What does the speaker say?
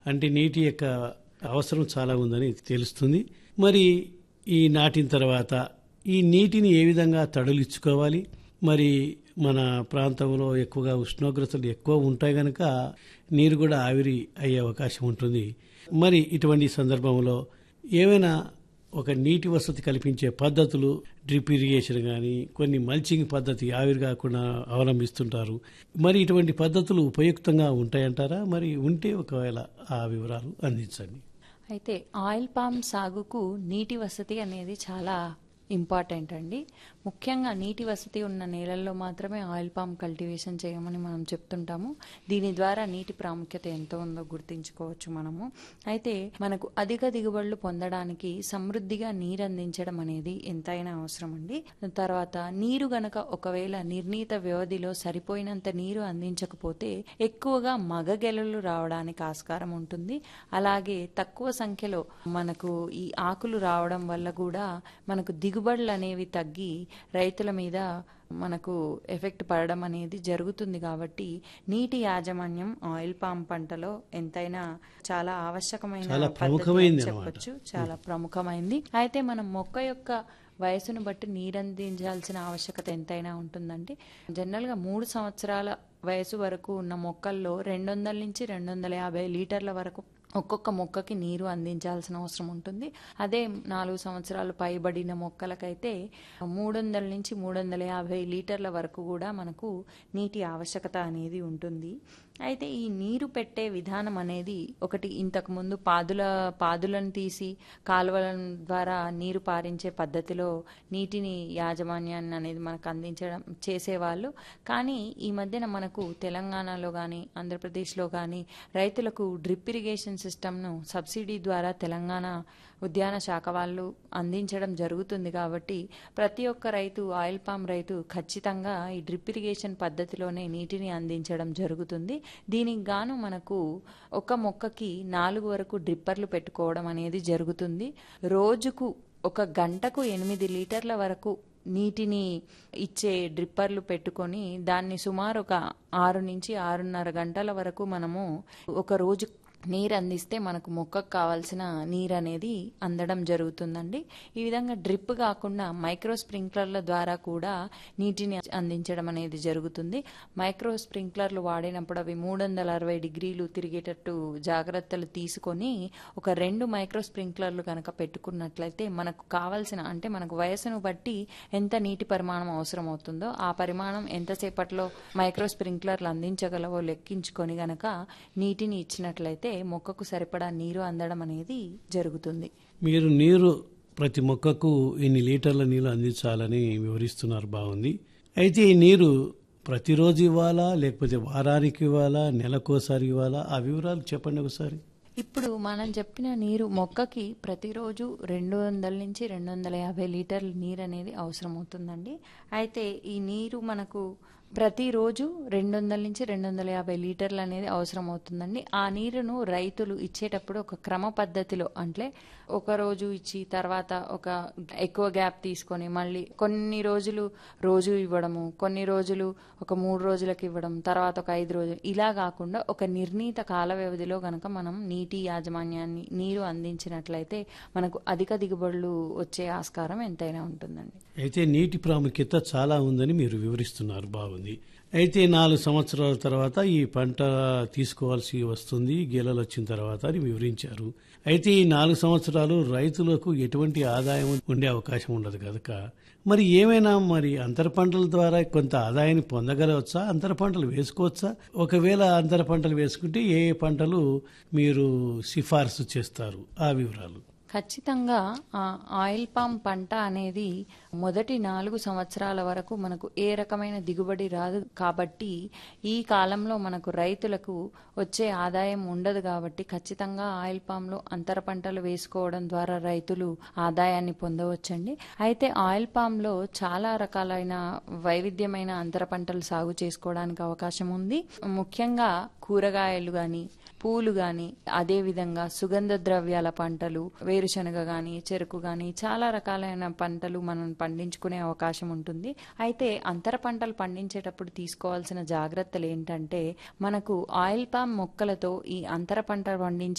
అంటే నీటి యొక్క అవసరం చాలా ఉందని తెలుస్తుంది మరి ఈ నాటిన తర్వాత ఈ నీటిని ఏ విధంగా తడులిచ్చుకోవాలి మరి మన ప్రాంతంలో ఎక్కువగా ఉష్ణోగ్రతలు ఎక్కువ ఉంటాయి కనుక నీరు కూడా ఆవిరి అయ్యే అవకాశం ఉంటుంది మరి ఇటువంటి సందర్భంలో ఏమైనా ఒక నీటి వసతి కల్పించే పద్ధతులు డ్రిప్ ఇరిగేషన్ కానీ కొన్ని మల్చింగ్ పద్ధతి ఆవిరి కాకుండా అవలంబిస్తుంటారు మరి ఇటువంటి పద్ధతులు ఉపయుక్తంగా ఉంటాయంటారా మరి ఉంటే ఒకవేళ ఆ వివరాలు అందించండి అయితే ఆయిల్ పామ్ సాగుకు నీటి వసతి అనేది చాలా ఇంపార్టెంట్ అండి ముఖ్యంగా నీటి వసతి ఉన్న నేలల్లో మాత్రమే ఆయిల్ పామ్ కల్టివేషన్ చేయమని మనం చెప్తుంటాము దీని ద్వారా నీటి ప్రాముఖ్యత ఎంతో ఉందో గుర్తించుకోవచ్చు మనము అయితే మనకు అధిక దిగుబడులు పొందడానికి సమృద్ధిగా నీరు అందించడం అనేది ఎంతైనా అవసరం అండి తర్వాత నీరు గనక ఒకవేళ నిర్ణీత వ్యవధిలో సరిపోయినంత నీరు అందించకపోతే ఎక్కువగా మగగెలలు రావడానికి ఆస్కారం ఉంటుంది అలాగే తక్కువ సంఖ్యలో మనకు ఈ ఆకులు రావడం వల్ల కూడా మనకు దిగుబడులు అనేవి తగ్గి రైతుల మీద మనకు ఎఫెక్ట్ పడడం అనేది జరుగుతుంది కాబట్టి నీటి యాజమాన్యం ఆయిల్ పామ్ పంటలో ఎంతైనా చాలా ఆవశ్యకమైన చాలా పద్ధతి అని ప్రముఖమైంది అన్నమాట. చెప్పొచ్చు చాలా ప్రముఖమైంది అయితే మనం మొక్క యొక్క వయసును బట్టి నీరందించాల్సిన ఆవశ్యకత ఎంతైనా ఉంటుందండి జనరల్గా మూడు సంవత్సరాల వయసు వరకు ఉన్న మొక్కల్లో రెండు వందల నుంచి రెండు వందల యాభై లీటర్ల వరకు ఒక్కొక్క మొక్కకి నీరు అందించాల్సిన అవసరం ఉంటుంది అదే నాలుగు సంవత్సరాలు పైబడిన మొక్కలకైతే మూడు వందల నుంచి మూడు వందల యాభై లీటర్ల వరకు కూడా మనకు నీటి ఆవశ్యకత అనేది ఉంటుంది అయితే ఈ నీరు పెట్టే విధానం అనేది ఒకటి ఇంతకు ముందు పాదుల పాదులను తీసి కాలువల ద్వారా నీరు పారించే పద్ధతిలో నీటిని యాజమాన్యాన్ని అనేది మనకు అందించడం చేసేవాళ్ళు కానీ ఈ మధ్యన మనకు తెలంగాణలో కానీ ఆంధ్రప్రదేశ్లో కానీ రైతులకు డ్రిప్ ఇరిగేషన్ సిస్టమ్ను సబ్సిడీ ద్వారా తెలంగాణ ఉద్యాన శాఖ వాళ్ళు అందించడం జరుగుతుంది కాబట్టి ప్రతి ఒక్క రైతు ఆయిల్ పామ్ రైతు ఖచ్చితంగా ఈ డ్రిప్ ఇరిగేషన్ పద్ధతిలోనే నీటిని అందించడం జరుగుతుంది దీనికి గాను మనకు ఒక మొక్కకి నాలుగు వరకు డ్రిప్పర్లు పెట్టుకోవడం అనేది జరుగుతుంది రోజుకు ఒక గంటకు ఎనిమిది లీటర్ల వరకు నీటిని ఇచ్చే డ్రిప్పర్లు పెట్టుకొని దాన్ని సుమారు ఒక ఆరు నుంచి ఆరున్నర గంటల వరకు మనము ఒక రోజు నీరు అందిస్తే మనకు మొక్కకు కావాల్సిన నీరు అనేది అందడం జరుగుతుందండి ఈ విధంగా డ్రిప్ కాకుండా మైక్రో స్ప్రింక్లర్ల ద్వారా కూడా నీటిని అందించడం అనేది జరుగుతుంది మైక్రో స్ప్రింక్లర్లు వాడినప్పుడు అవి మూడు వందల అరవై డిగ్రీలు తిరిగేటట్టు జాగ్రత్తలు తీసుకొని ఒక రెండు మైక్రో స్ప్రింక్లర్లు కనుక పెట్టుకున్నట్లయితే మనకు కావాల్సిన అంటే మనకు వయసును బట్టి ఎంత నీటి పరిమాణం అవసరం అవుతుందో ఆ పరిమాణం ఎంతసేపట్లో మైక్రో స్ప్రింక్లర్లు అందించగలవో లెక్కించుకొని గనక నీటిని ఇచ్చినట్లయితే మొక్కకు సరిపడా నీరు అందడం అనేది జరుగుతుంది మీరు నీరు ప్రతి మొక్కకు ఇన్ని లీటర్ల నీళ్ళు అందించాలని వివరిస్తున్నారు బాగుంది అయితే ఈ నీరు ప్రతిరోజు ఇవ్వాలా లేకపోతే వారానికి ఇవ్వాలా నెలకోసారి ఇవ్వాలా ఆ వివరాలు చెప్పండి ఒకసారి ఇప్పుడు మనం చెప్పిన నీరు మొక్కకి ప్రతిరోజు రెండు వందల నుంచి రెండు వందల యాభై లీటర్ల నీరు అనేది అవసరం అవుతుందండి అయితే ఈ నీరు మనకు ప్రతిరోజు రెండు వందల నుంచి రెండు వందల యాభై లీటర్లు అనేది అవసరం అవుతుందండి ఆ నీరును రైతులు ఇచ్చేటప్పుడు ఒక క్రమ పద్ధతిలో అంటే ఒక రోజు ఇచ్చి తర్వాత ఒక ఎక్కువ గ్యాప్ తీసుకొని మళ్ళీ కొన్ని రోజులు రోజు ఇవ్వడము కొన్ని రోజులు ఒక మూడు రోజులకు ఇవ్వడం తర్వాత ఒక ఐదు రోజులు ఇలా కాకుండా ఒక నిర్ణీత కాల వ్యవధిలో గనక మనం నీటి యాజమాన్యాన్ని నీరు అందించినట్లయితే మనకు అధిక దిగుబడులు వచ్చే ఆస్కారం ఎంతైనా ఉంటుందండి అయితే నీటి ప్రాముఖ్యత చాలా ఉందని మీరు వివరిస్తున్నారు బాగుంది అయితే నాలుగు సంవత్సరాల తర్వాత ఈ పంట తీసుకోవాల్సి వస్తుంది గెలలు వచ్చిన తర్వాత అని వివరించారు అయితే ఈ నాలుగు సంవత్సరాలు రైతులకు ఎటువంటి ఆదాయం ఉండే అవకాశం ఉండదు కనుక మరి ఏమైనా మరి అంతర పంటల ద్వారా కొంత ఆదాయాన్ని పొందగలవచ్చా అంతర పంటలు వేసుకోవచ్చా ఒకవేళ అంతర పంటలు వేసుకుంటే ఏ ఏ పంటలు మీరు సిఫార్సు చేస్తారు ఆ వివరాలు ఖచ్చితంగా ఆ ఆయిల్ పామ్ పంట అనేది మొదటి నాలుగు సంవత్సరాల వరకు మనకు ఏ రకమైన దిగుబడి రాదు కాబట్టి ఈ కాలంలో మనకు రైతులకు వచ్చే ఆదాయం ఉండదు కాబట్టి ఖచ్చితంగా ఆయిల్ పామ్లో అంతర పంటలు వేసుకోవడం ద్వారా రైతులు ఆదాయాన్ని పొందవచ్చండి అయితే ఆయిల్ పామ్లో చాలా రకాలైన వైవిధ్యమైన అంతర పంటలు సాగు చేసుకోవడానికి అవకాశం ఉంది ముఖ్యంగా కూరగాయలు కానీ పూలు గాని అదే విధంగా సుగంధ ద్రవ్యాల పంటలు వేరుశనగ గాని చెరుకు గాని చాలా రకాలైన పంటలు మనం పండించుకునే అవకాశం ఉంటుంది అయితే అంతర పంటలు పండించేటప్పుడు తీసుకోవాల్సిన జాగ్రత్తలు ఏంటంటే మనకు ఆయిల్ పామ్ మొక్కలతో ఈ అంతర పంట పండించే